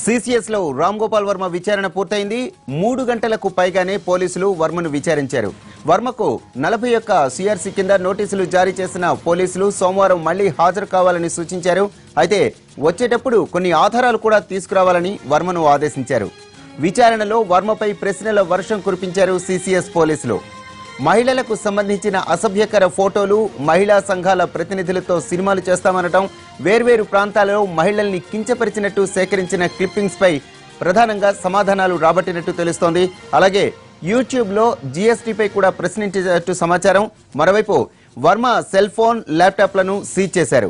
CCS లో రామ్ గోపాల్ వర్మ విచారణ పూర్తయింది మూడు గంటలకు పైగానే పోలీసులు వర్మను విచారించారు వర్మకు నలభై ఒక్క సిఆర్సీ కింద నోటీసులు జారీ చేసిన పోలీసులు సోమవారం మళ్లీ హాజరు కావాలని సూచించారు అయితే వచ్చేటప్పుడు కొన్ని ఆధారాలు కూడా తీసుకురావాలని వర్మను ఆదేశించారు విచారణలో వర్మపై ప్రశ్నల వర్షం కురిపించారు సిసిఎస్ పోలీసులు మహిళలకు సంబంధించిన అసభ్యకర ఫోటోలు మహిళా సంఘాల ప్రతినిధులతో సినిమాలు చేస్తామనటం వేర్వేరు ప్రాంతాలలో మహిళల్ని కించపరిచినట్టు సేకరించిన క్లిప్పింగ్స్ పై ప్రధానంగా సమాధానాలు రాబట్టినట్టు తెలుస్తోంది అలాగే యూట్యూబ్ లో జీఎస్టీపై కూడా ప్రశ్నించినట్టు సమాచారం మరోవైపు వర్మ సెల్ ఫోన్ ల్యాప్టాప్లను సీజ్ చేశారు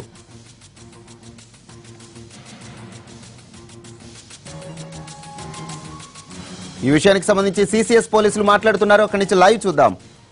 ఈ విషయానికి సంబంధించి సిసిఎస్ పోలీసులు మాట్లాడుతున్నారు అక్కడి నుంచి లైవ్ చూద్దాం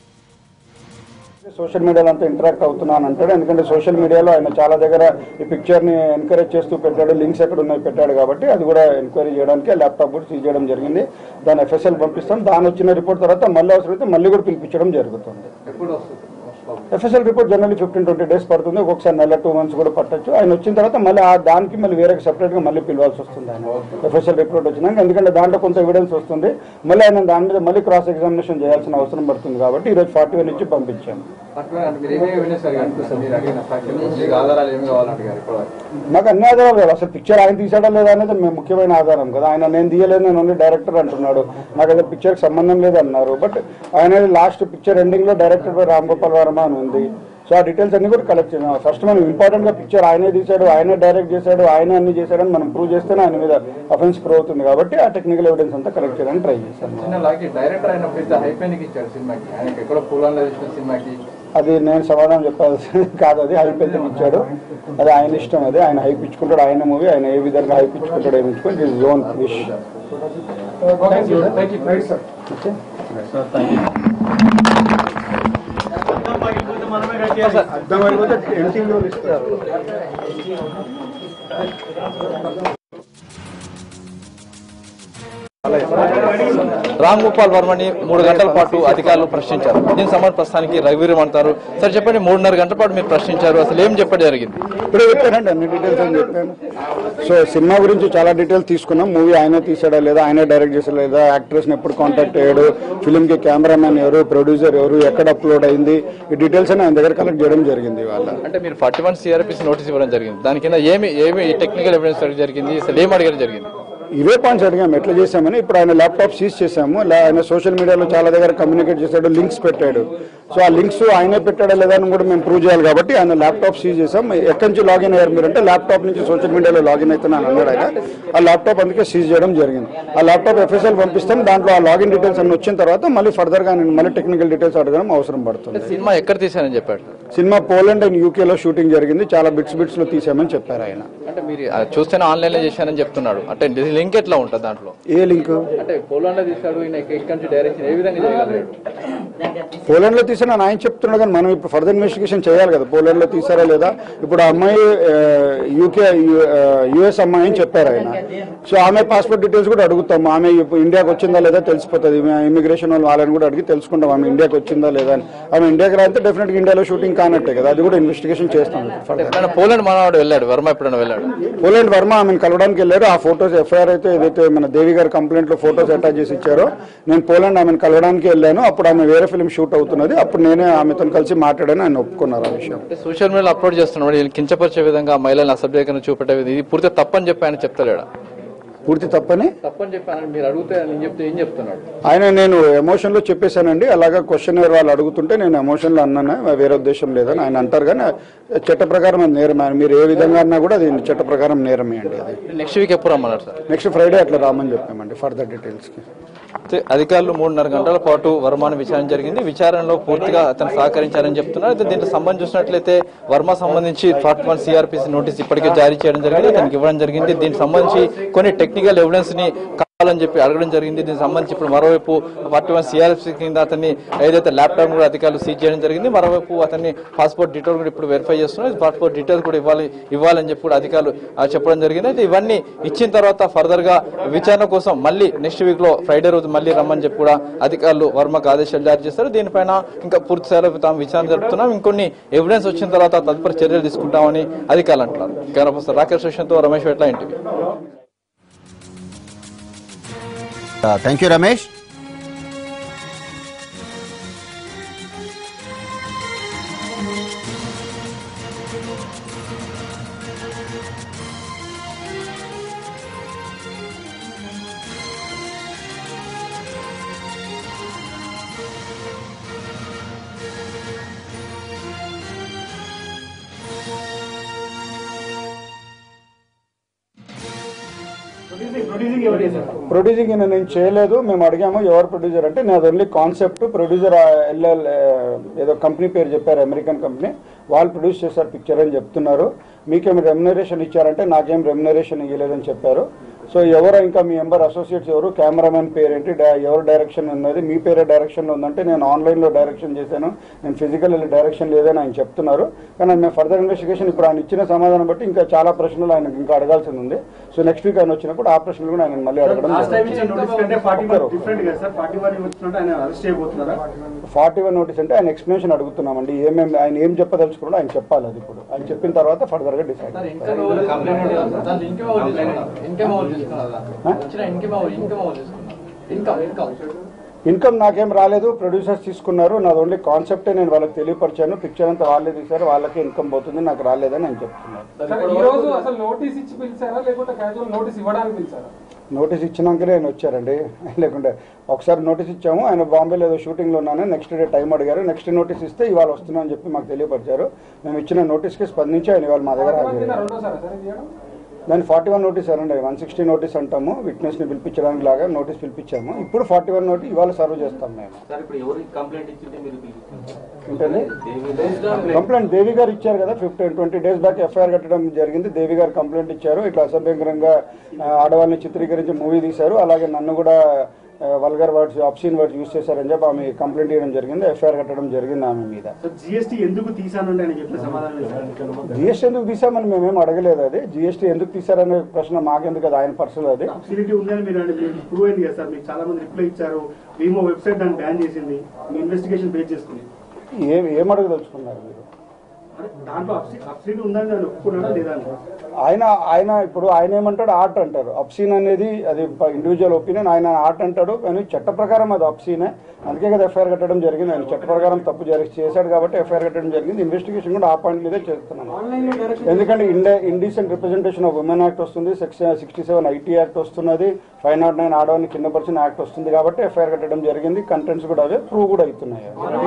సోషల్ మీడియాలో అంతా ఇంటరాక్ట్ అవుతున్నాను అంటాడు ఎందుకంటే సోషల్ మీడియాలో ఆయన చాలా దగ్గర ఈ పిక్చర్ ని ఎంకరేజ్ చేస్తూ పెట్టాడు లింక్స్ ఎక్కడ ఉన్నాయి పెట్టాడు కాబట్టి అది కూడా ఎంక్వైరీ చేయడానికి ల్యాప్టాప్ కూడా సీజ్ చేయడం జరిగింది దాని ఎఫ్ఎస్ఎల్ పంపిస్తాం దాని వచ్చిన రిపోర్ట్ తర్వాత మళ్ళీ అవసరమైతే మళ్ళీ కూడా పిలిపించడం జరుగుతుంది FSL report generally fifteen twenty days పడుతుంది ఒక్కొక్కసారి నెల టూ మంత్స్ కూడా పట్టొచ్చు ఆయన వచ్చిన తర్వాత మళ్ళీ ఆ దానికి మళ్ళీ వేరే సెపరేట్ గా మళ్ళీ పిలవాల్సి వస్తుంది ఆయన ఎఫ్ఎస్ఎల్ రిపోర్ట్ వచ్చినాక ఎందుకంటే దాంట్లో కొంత ఎవిడెన్స్ వస్తుంది మళ్ళీ ఆయన దాని మీద మళ్ళీ క్రాస్ ఎగ్జామినేషన్ చేయాల్సిన అవసరం పడుతుంది కాబట్టి ఈ రోజు ఫార్టీ వన్ నుంచి పంపించాము అట్లా అంటే మీరు ఏమేమి ఎవిడెన్స్ అడిగారు అనిపిస్తుంది మీరు అడిగిన సాక్ష్యం మీకు ఆధారాలు ఏమి కావాలంటే గారు ఇప్పుడు నాకు అన్ని ఆధారాలు కావాలి అసలు పిక్చర్ ఆయన తీసాడా లేదా అనేది మేము ముఖ్యమైన ఆధారం కదా ఆయన నేను తీయలేదు నేను ఓన్లీ డైరెక్టర్ అంటున్నాడు నాకు అదే పిక్చర్కి సంబంధం లేదు అన్నారు బట్ ఆయన లాస్ట్ పిక్చర్ ఎండింగ్ లో డైరెక్టర్ బై రామ్ గోపాల్ వర్మ అని ఉంది సో ఆ డీటెయిల్స్ అన్ని కూడా కలెక్ట్ చేసాం ఫస్ట్ మనం ఇంపార్టెంట్ గా పిక్చర్ ఆయనే తీశాడు ఆయనే డైరెక్ట్ చేశాడు ఆయనే అన్ని చేశాడని మనం ప్రూవ్ చేస్తేనే ఆయన మీద అఫెన్స్ ప్రూవ్ అవుతుంది కాబట్టి ఆ టెక్నికల్ ఎవిడెన్స్ అంతా కలెక్ట్ చేయడానికి ట్రై చేశాను చిన్న లాగి డైరెక్టర్ అయినప్పుడు ఇంత హైప్ ఎందుకు ఇచ్చాడు సినిమాకి ఆయనకి ఎక్కడ పూలంలో చేసిన సినిమాకి అది నేను సమాధానం చెప్పాల్సింది కాదు అది హైప్ అయితే ఇచ్చాడు అది ఆయన ఇష్టం అది ఆయన హైప్ ఇచ్చుకుంటాడు ఆయన మూవీ ఆయన ఏ విధంగా హైప్ ఇచ్చుకుంటాడు ఏమి ఇచ్చుకుంటే it zone wish Ram Gopal వర్మని మూడు గంటల పాటు అధికారులు ప్రశ్నించారు దీనికి సంబంధించి ప్రస్తుతానికి రఘువీరం అంటారు సరే చెప్పండి మూడున్నర గంటల పాటు మీరు ప్రశ్నించారు అసలు ఏం చెప్పడం జరిగింది ఇప్పుడే చెప్పానండి అన్ని డీటెయిల్స్ అని చెప్పాను సో సినిమా గురించి చాలా డీటెయిల్స్ తీసుకున్నాం మూవీ ఆయనే తీసాడా లేదా ఆయనే డైరెక్ట్ చేసాడా లేదా యాక్ట్రెస్ ని ఎప్పుడు కాంటాక్ట్ అయ్యాడు ఫిల్మ్ కి కెమెరామెన్ ఎవరు ప్రొడ్యూసర్ ఎవరు ఎక్కడ అప్లోడ్ అయింది ఈ డీటెయిల్స్ అని ఆయన దగ్గర కలెక్ట్ చేయడం జరిగింది వాళ్ళ అంటే మీరు ఫార్టీ వన్ సిఆర్పిసి నోటీస్ ఇవ్వడం జరిగింది దాని కింద ఏమి ఏమి టెక్నికల్ ఎవిడెన్స్ అడగడం జరిగింది అసలు ఏం అడగడం జరిగింది ఇవే పాయింట్స్ అడిగాము ఎట్లా చేసామని ఇప్పుడు ఆయన ల్యాప్టాప్ సీజ్ చేసాము లా- ఆయన సోషల్ మీడియాలో చాలా దగ్గర కమ్యూనికేట్ చేశాడు లింక్స్ పెట్టాడు సో ఆ లింక్స్ ఆయనే పెట్టాడా లేదా అని కూడా మేము ప్రూవ్ చేయాలి కాబట్టి ఆయన ల్యాప్టాప్ సీజ్ చేసాం ఎక్కడి నుంచి లాగిన్ అయ్యారు మీరు అంటే ల్యాప్టాప్ నుంచి సోషల్ మీడియాలో లాగిన్ అవుతున్నాను అన్నాడు ఆయన ఆ ల్యాప్టాప్ అందుకే సీజ్ చేయడం జరిగింది ఆ ల్యాప్టాప్ ఎఫ్ఎస్ఎల్ పంపిస్తాం దాంట్లో ఆ లాగిన్ డీటెయిల్స్ అన్ని వచ్చిన తర్వాత మళ్ళీ ఫర్దర్ గా నేను మళ్ళీ టెక్నికల్ డీటెయిల్స్ అడగడం అవసరం పడుతుంది సినిమా ఎక్కడ తీశానని చెప్పాడు సినిమా పోలాండ్ అండ్ యూకేలో షూటింగ్ జరిగింది చాలా బిట్స్ బిట్స్ లో తీసామని చెప్పారు ఆయన అంటే మీరు అది చూస్తేనే ఆన్లైన్ లో చేశానని చెప్తున్నాడు అంటే లింక్ ఎట్లా ఉంటుంది దాంట్లో ఏ లింక్ అంటే పోలాండ్ లో తీశాడు ఈయన ఇక్కడి నుంచి డైరెక్షన్ ఏ విధంగా చేయగలరు పోలాండ్ లో తీసిన ఆయన చెప్తున్నాడు కానీ మనం ఇప్పుడు ఫర్దర్ ఇన్వెస్టిగేషన్ చేయాలి కదా పోలాండ్ లో తీసారా లేదా ఇప్పుడు ఆ అమ్మాయి యూకే యుఎస్ అమ్మాయి అని చెప్పారు ఆయన సో ఆమె పాస్పోర్ట్ డీటెయిల్స్ కూడా అడుగుతాము ఆమె ఇప్పుడు ఇండియాకి వచ్చిందా లేదా తెలిసిపోతుంది ఇమిగ్రేషన్ వాళ్ళు వాళ్ళని కూడా అడిగి తెలుసుకుంటాం ఆమె ఇండియాకి వచ్చిందా లేదా అని ఆమె ఇండియాకి రాస్తే డెఫినెట్ గా ఇండియాలో షూటింగ్ కానట్టే కదా అది కూడా ఇన్వెస్టిగేషన్ చేస్తాం ఫర్దర్ ఎప్పుడైనా పోలాండ్ మనవాడు వెళ్ళాడు వర్మ ఎప్పుడైనా వెళ్ళాడు పోలాండ్ వర్మ ఆమెను కలవడానికి వెళ్ళారు ఆ ఫోటోస్ ఎఫ్ఐఆర్ అయితే ఏదైతే మన దేవి గారి కంప్లైంట్ లో ఫోటోస్ అటాచ్ చేసి ఇచ్చారో నేను పోలాండ్ ఆమెను కలవడానికి వెళ్ళాను అప్పుడు ఆమె వేరే ఫిల్మ్ షూట్ అవుతున్నది అప్పుడు నేనే ఆమెతో కలిసి మాట్లాడాను ఆయన ఒప్పుకున్నారు ఆ విషయం అంటే సోషల్ మీడియాలో అప్లోడ్ చేస్తున్నాడు వీళ్ళు కించపరిచే విధంగా మహిళలను అసభ్యంగా చూపెట్టే విధంగా ఇది పూర్తి తప్పని చెప్పి ఆయన చెప్తలేడా పూర్తి తప్పని తప్పని చెప్పి ఆయన మీరు అడిగితే నేను చెప్తే ఏం చెప్తున్నాడు ఆయన నేను ఎమోషన్ లో చెప్పేశానండి అలాగా క్వశ్చన్ వాళ్ళు అడుగుతుంటే నేను ఎమోషన్ లో అన్నాను వేరే ఉద్దేశం లేదని ఆయన అంటారు కానీ చట్ట ప్రకారం అది నేరం ఆయన మీరు ఏ విధంగా అన్నా కూడా అది చట్ట ప్రకారం నేరమే అండి అది నెక్స్ట్ వీక్ ఎప్పుడు రమ్మన్నారు సార్ నెక్స్ట్ ఫ్రైడే అట్లా రామని చెప్పామండి ఫర్దర్ డీటెయిల్స్ కి అయితే అధికారులు మూడున్నర గంటల పాటు వర్మను విచారణ జరిగింది విచారణలో పూర్తిగా అతను సహకరించారని చెప్తున్నారు అయితే దీంట్లో సంబంధించి చూసినట్లయితే వర్మ సంబంధించి ఫార్టీ వన్ సిఆర్పిసి నోటీస్ ఇప్పటికే జారీ చేయడం జరిగింది అతనికి ఇవ్వడం జరిగింది దీనికి సంబంధించి కొన్ని టెక్నికల్ ఎవిడెన్స్ ని కావాలని చెప్పి అడగడం జరిగింది దీనికి సంబంధించి ఇప్పుడు మరోవైపు ఫార్టీ వన్ సిఆర్ఎఫ్ కింద అతన్ని ఏదైతే ల్యాప్టాప్ కూడా అధికారులు సీజ్ చేయడం జరిగింది మరోవైపు అతన్ని పాస్పోర్ట్ డీటెయిల్ కూడా ఇప్పుడు వెరిఫై చేస్తున్నారు పాస్పోర్ట్ డీటెయిల్స్ కూడా ఇవ్వాలి ఇవ్వాలని చెప్పి కూడా అధికారులు ఆ, చెప్పడం జరిగింది అయితే ఇవన్నీ ఇచ్చిన తర్వాత ఫర్దర్ గా విచారణ కోసం మళ్ళీ నెక్స్ట్ వీక్ లో ఫ్రైడే రోజు మళ్ళీ రమ్మని చెప్పి కూడా అధికారులు వర్మకు ఆదేశాలు జారీ చేస్తారు దీనిపైన ఇంకా పూర్తి స్థాయిలో తాము విచారణ జరుపుతున్నాం ఇంకొన్ని ఎవిడెన్స్ వచ్చిన తర్వాత తదుపరి చర్యలు తీసుకుంటామని అధికారులు అంటున్నారు కెమెరా పర్సన్ రాకేష్ రోషన్తో రమేష్ వెట్ల ఇంటివి థ్యాంక్ యూ రమేష్ ప్రొడ్యూసింగ్ ఈయన నేను చేయలేదు మేము అడిగాము ఎవరు ప్రొడ్యూసర్ అంటే నాది ఓన్లీ కాన్సెప్ట్ ప్రొడ్యూసర్ ఎల్ఎల్ ఏదో కంపెనీ పేరు చెప్పారు అమెరికన్ కంపెనీ వాళ్ళు ప్రొడ్యూస్ చేశారు పిక్చర్ అని చెప్తున్నారు మీకేం రెమ్యునరేషన్ ఇచ్చారంటే నాకేం రెమ్యునరేషన్ ఇవ్వలేదని చెప్పారు సో ఎవరో ఇంకా మీ ఎంబర్ అసోసియేట్స్ ఎవరు కెమెరామెన్ పేరేంటి డై- ఎవరు డైరెక్షన్ ఉన్నది మీ పేరే డైరెక్షన్లో ఉందంటే నేను ఆన్లైన్లో డైరెక్షన్ చేశాను నేను ఫిజికల్ డైరెక్షన్ లేదని ఆయన చెప్తున్నారు కానీ మేము ఫర్దర్ ఇన్వెస్టిగేషన్ ఇప్పుడు ఆయన ఇచ్చిన సమాధానం బట్టి ఇంకా చాలా ప్రశ్నలు ఆయన ఇంకా అడగాల్సింది ఉంది సో నెక్స్ట్ వీక్ ఆయన వచ్చినప్పుడు ఆ ప్రశ్నలు కూడా ఆయన మళ్ళీ అడగడం లాస్ట్ టైం ఇచ్చిన నోటీస్ కంటే ఫార్టీ ఒక్కరు. వన్ డిఫరెంట్ కదా సార్ ఫార్టీ వన్ వచ్చినట్టు ఆయన అరెస్ట్ చేయబోతున్నారా ఫార్టీ వన్ నోటీస్ అంటే ఆయన ఎక్స్ప్లెనేషన్ అడుగుతున్నామండి ఏమేమి ఆయన ఏం చెప్పదలుచుకున్నాడో ఆయన చెప్పాలి అది ఇప్పుడు ఆయన చెప్పిన తర్వాత ఫర్దర్ గా డిసైడ్ సార్ ఇన్కమ్ ఎవరు కంప్లైంట్ దాంట్లో ఇన్కమ్ ఎవరు తీసుకున్నారు ఇన్కమ్ ఎవరు తీసుకున్నారు వచ్చిన ఇన్కమ్ ఎవరు ఇన్కమ్ ఎవరు తీసుకున్నారు ఇన్కమ్ ఇన్కమ్ ఇన్కమ్ నాకేం రాలేదు ప్రొడ్యూసర్స్ తీసుకున్నారు నాది ఓన్లీ కాన్సెప్టే నేను వాళ్ళకి తెలియపరిచాను పిక్చర్ అంతా వాళ్ళే తీశారు వాళ్ళకి ఇన్కమ్ పోతుంది నాకు రాలేదని నేను చెప్తున్నాను సార్ ఈ రోజు అసలు నోటీస్ ఇచ్చి పిలిచారా లేకుంటే క్యాజువల్ నోటీస్ ఇవ్వడానికి పిలిచారా నోటీస్ ఇచ్చినాకనే ఆయన వచ్చారండి లేకుంటే ఒకసారి నోటీస్ ఇచ్చాము ఆయన బాంబేలో ఏదో షూటింగ్లో ఉన్నాను నెక్స్ట్ డే టైం అడిగారు నెక్స్ట్ నోటీస్ ఇస్తే ఇవాళ వస్తున్నా అని చెప్పి మాకు తెలియపరిచారు మేము ఇచ్చిన నోటీస్కి స్పందించి ఆయన ఇవాళ మా దగ్గర ఫార్టీ వన్ కింద హాజరయ్యారు రెండోసారా సార్ ఇది చేయడం దాన్ని ఫార్టీ వన్ నోటీస్ అనండి వన్ సిక్స్టీ నోటీస్ అంటాము విట్నెస్ ని పిలిపించడానికి లాగా నోటీస్ పిలిపించాము ఇప్పుడు ఫార్టీ వన్ నోటీస్ ఇవాళ సర్వ్ చేస్తాం మేము సార్ ఇప్పుడు ఎవరికి కంప్లైంట్ ఇచ్చింటే మీరు పిలిపించారు ఏంటండి కంప్లైంట్ దేవి గారు ఇచ్చారు కదా fifteen twenty days back FIR కట్టడం జరిగింది దేవి గారు కంప్లైంట్ ఇచ్చారు ఇట్లా అసభ్యంకరంగా ఆ, ఆడవాళ్ళని చిత్రీకరించి మూవీ తీశారు అలాగే నన్ను కూడా vulgar words obscene words use చేశారని చెప్పి ఆమె కంప్లైంట్ చేయడం జరిగింది ఎఫ్ఐఆర్ కట్టడం జరిగింది ఆమె మీద సో జిఎస్టీ ఎందుకు తీసానంటే ఆయన చెప్పిన సమాధానం ఏంటి? జిఎస్టీ ఎందుకు తీసామని మేమేం అడగలేదు అది జిఎస్టీ ఎందుకు తీసారనే ప్రశ్న మాకెందుకు అది ఆయన పర్సనల్ అది ఫెసిలిటీ ఉందని మీరు అంటే మీకు ప్రూవ్ అయింది కదా సార్ మీకు చాలా మంది రిప్లై ఇచ్చారు వీమో వెబ్సైట్ దాన్ని బ్యాన్ చేసింది మీ ఇన్వెస్టిగేషన్ బేస్ చేసుకుని ఏం ఏం అడగదలుచుకున్నారు మీరు అరే, దాంట్లో సబ్సిడీ ఉందని నేను ఒప్పుకున్నాడా లేదా అని ఆయన ఆయన ఇప్పుడు ఆయన ఏమంటాడు ఆర్ట్ అంటారు అప్సీన్ అనేది అది ఇండివిజువల్ ఒపీనియన్ ఆయన ఆర్ట్ అంటాడు కానీ చట్ట ప్రకారం అది అప్సీనే అందుకే కదా ఎఫ్ఐఆర్ కట్టడం జరిగింది ఆయన చట్ట ప్రకారం తప్పు జరిగి చేశాడు కాబట్టి ఎఫ్ఐఆర్ కట్టడం జరిగింది ఇన్వెస్టిగేషన్ కూడా ఆ పాయింట్ మీదే చేస్తున్నాను ఎందుకంటే ఇండే indecent representation of women act వస్తుంది section sixty seven IT act వస్తున్నది ఫైవ్ నాట్ నైన్ ఆడవాన్ని కింద పరిచిన యాక్ట్ వస్తుంది కాబట్టి ఎఫ్ఐఆర్ కట్టడం జరిగింది కంటెంట్స్ కూడా అవే ప్రూవ్ కూడా అవుతున్నాయి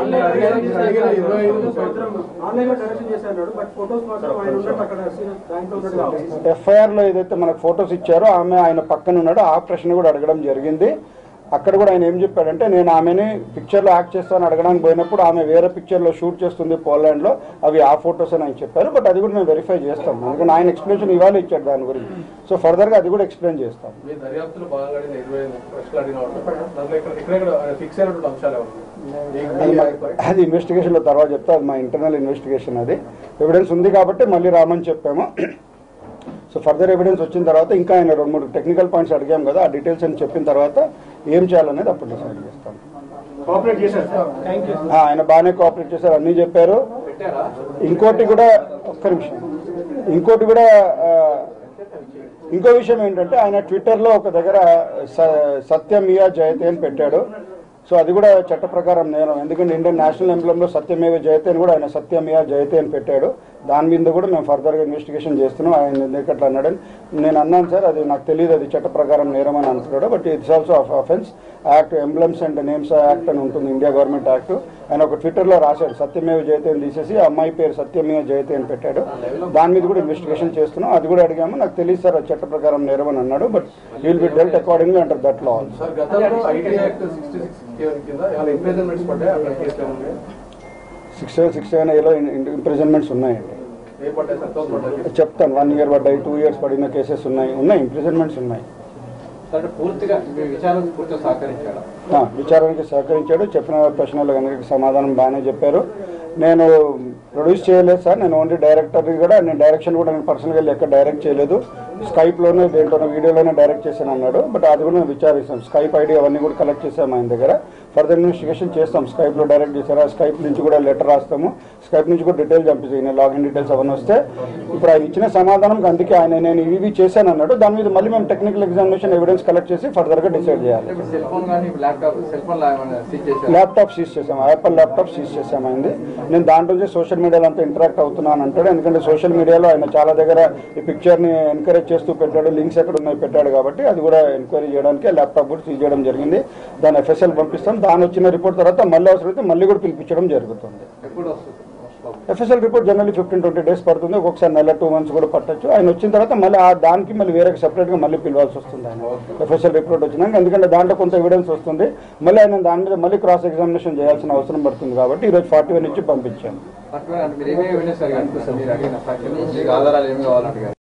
ఆన్లైన్ లో డైరెక్షన్ చేశాడు బట్ ఫోటోస్ మాత్రం ఆయన ఉన్నట్టు అక్కడ దాంట్లో ఉన్నట్టు ఎఫ్ఐఆర్ లో ఏదైతే మనకు ఫొటోస్ ఇచ్చారో ఆమె ఆయన పక్కన ఉన్నాడో ఆ ప్రశ్న కూడా అడగడం జరిగింది అక్కడ కూడా ఆయన ఏం చెప్పాడంటే నేను ఆమెని పిక్చర్ లో యాక్ట్ చేస్తాను అడగడానికి పోయినప్పుడు ఆమె వేరే పిక్చర్ లో షూట్ చేస్తుంది పోలాండ్ లో అవి ఆ ఫొటోస్ అని ఆయన చెప్పారు బట్ అది కూడా మేము వెరిఫై చేస్తాం ఎందుకంటే ఆయన ఎక్స్ప్లెనేషన్ ఇవాళ ఇచ్చాడు దాని గురించి సో ఫర్దర్ గా అది కూడా ఎక్స్ప్లెయిన్ చేస్తాం మీ దర్యాప్తులో భాగంగా అడిగిన ఇరవై ఐదు ప్రశ్నలు అడిగిన వాళ్ళు దాంట్లో ఇక్కడ ఇక్కడ ఫిక్స్ అయినటువంటి అంశాలు అది ఏమన్నా మా- అది ఇన్వెస్టిగేషన్ లో తర్వాత చెప్తా అది మా ఇంటర్నల్ ఇన్వెస్టిగేషన్ అది ఎవిడెన్స్ ఉంది కాబట్టి మళ్ళీ రామని చెప్పాము సో ఫర్దర్ ఎవిడెన్స్ వచ్చిన తర్వాత ఇంకా ఆయన రెండు మూడు టెక్నికల్ పాయింట్స్ అడిగాం కదా ఆ డీటెయిల్స్ అని చెప్పిన తర్వాత ఏం చేయాలనేది అప్పుడు డిసైడ్ చేస్తాం కోఆపరేట్ చేశారు సార్ థ్యాంక్ యూ ఆ, ఆయన బాగానే కోఆపరేట్ చేశారు అన్నీ చెప్పారు ఇంకోటి కూడా ఒక్క నిమిషం ఇంకోటి కూడా ఆ, ఇంకో విషయం ఏంటంటే ఆయన ట్విట్టర్లో ఒక దగ్గర స- సత్యమియా జయతే అని పెట్టాడు సో అది కూడా చట్ట ప్రకారం నేరం ఎందుకంటే ఇండియన్ నేషనల్ ఎంబ్లంలో సత్యమేవ జయతే అని కూడా ఆయన సత్యమియా జయతే అని పెట్టాడు దాని మీద కూడా మేము ఫర్దర్గా ఇన్వెస్టిగేషన్ చేస్తున్నాం ఆయన ఎందుకు అట్లా అన్నాడని నేను అన్నాను సార్ అది నాకు తెలియదు అది చట్ట ప్రకారం నేరం అని అంటున్నాడు but it's also of offence act emblems and names act అని ఉంటుంది ఇండియా గవర్నమెంట్ యాక్ట్ ఆయన ఒక ట్విట్టర్లో రాశాడు సత్యమేవ జయతే అని తీసేసి ఆ అమ్మాయి పేరు సత్యమేవ జయతే అని పెట్టాడు దాని మీద కూడా ఇన్వెస్టిగేషన్ చేస్తున్నాం అది కూడా అడిగాము నాకు తెలియదు సార్ అది చట్ట ప్రకారం నేరం అని అన్నాడు but will be dealt according అంటారు దట్ లా ఆల్సో సార్ గతంలో ఐటీ యాక్ట్ సిక్స్టీ సిక్స్ కింద చాలా ఇంప్రిజన్మెంట్స్ పడ్డాయి అక్కడ కేసులు ఏమున్నాయి సిక్స్ సెవెన్ సిక్స్ సెవెన్ ఏలో ఇంప్రిజన్మెంట్స్ ఉన్నాయండి ఏ పడ్డాయి సార్ తోలు పడ్డాయి చెప్తాను వన్ ఇయర్ పడ్డాయి టూ ఇయర్స్ పడిన కేసెస్ ఉన్నాయి ఉన్నాయి ఇంప్రిజన్మెంట్స్ ఉన్నాయి అంటే పూర్తిగా మీ విచారణకు పూర్తిగా సహకరించాడు ఆ, విచారానికి సహకరించాడు చెప్పిన ప్రశ్నలకు అందరికీ సమాధానం బాగానే చెప్పారు నేను ప్రొడ్యూస్ చేయలేదు సార్ నేను ఓన్లీ డైరెక్టర్ కూడా నేను డైరెక్షన్ కూడా నేను పర్సనల్గా వెళ్ళి ఎక్కడ డైరెక్ట్ చేయలేదు స్కైప్ లోనే దేంట్లోనే వీడియోలోనే డైరెక్ట్ చేశాను అన్నాడు బట్ అది కూడా మేము విచారిస్తాం స్కైప్ ఐడి అవన్నీ కూడా కలెక్ట్ చేసాం ఆయన దగ్గర ఫర్దర్ ఇన్వెస్టిగేషన్ చేస్తాం స్కైప్ లో డైరెక్ట్ చేశారు ఆ స్కైప్ నుంచి కూడా లెటర్ రాస్తాము స్కైప్ నుంచి కూడా డీటెయిల్స్ పంపిస్తాయి లాగిన్ డీటెయిల్స్ అవన్నీ వస్తే ఇప్పుడు ఆయన ఇచ్చిన సమాధానం అందుకే ఆయన నేను ఇవి ఇవి చేశాను అన్నాడు దాని మీద మళ్ళీ మేము టెక్నికల్ ఎగ్జామినేషన్ ఎవిడెన్స్ కలెక్ట్ చేసి ఫర్దర్ గా డిసైడ్ చేయాలి అంటే సెల్ ఫోన్ కానీ ల్యాప్టాప్ సెల్ ఫోన్ ఏమైనా సీజ్ చేశారు ల్యాప్టాప్ సీజ్ చేసాం యాపిల్ ల్యాప్టాప్ సీజ్ చేసాం అయింది నేను దాంట్లో నుంచి సోషల్ మీడియాలో అంతా ఇంటరాక్ట్ అవుతున్నాను అంటాడు ఎందుకంటే సోషల్ మీడియాలో ఆయన చాలా దగ్గర ఈ పిక్చర్ ని ఎంకరేజ్ చేస్తూ పెట్టాడు లింక్స్ ఎక్కడ ఉన్నాయి పెట్టాడు కాబట్టి అది కూడా ఎంక్వైరీ చేయడానికి ల్యాప్టాప్ కూడా సీజ్ చేయడం జరిగింది దాని ఎఫ్ఎస్ఎల్ పంపిస్తాం దాని వచ్చిన రిపోర్ట్ తర్వాత మళ్ళీ అవసరమైతే మళ్ళీ కూడా పిలిపించడం జరుగుతుంది ఎప్పుడు వస్తుంది FSL report generally fifteen twenty days పడుతుంది ఒక్కొక్కసారి నెల టూ మంత్స్ కూడా పట్టొచ్చు ఆయన వచ్చిన తర్వాత మళ్ళీ ఆ దానికి మళ్ళీ వేరే సెపరేట్ గా మళ్ళీ పిలవాల్సి వస్తుంది ఆయన ఎఫ్ఎస్ఎల్ రిపోర్ట్ వచ్చినాక ఎందుకంటే దాంట్లో కొంత ఎవిడెన్స్ వస్తుంది మళ్ళీ ఆయన దాని మీద మళ్ళీ క్రాస్ ఎగ్జామినేషన్ చేయాల్సిన అవసరం పడుతుంది కాబట్టి ఈ రోజు ఫార్టీ వన్ నుంచి పంపించాను పట్టుకుని అంటే మీరు ఏమేమి వినేసారు అనిపిస్తుంది మీరు అడిగిన సాక్ష్యం ఆధారాలు ఏమి కావాలంటారు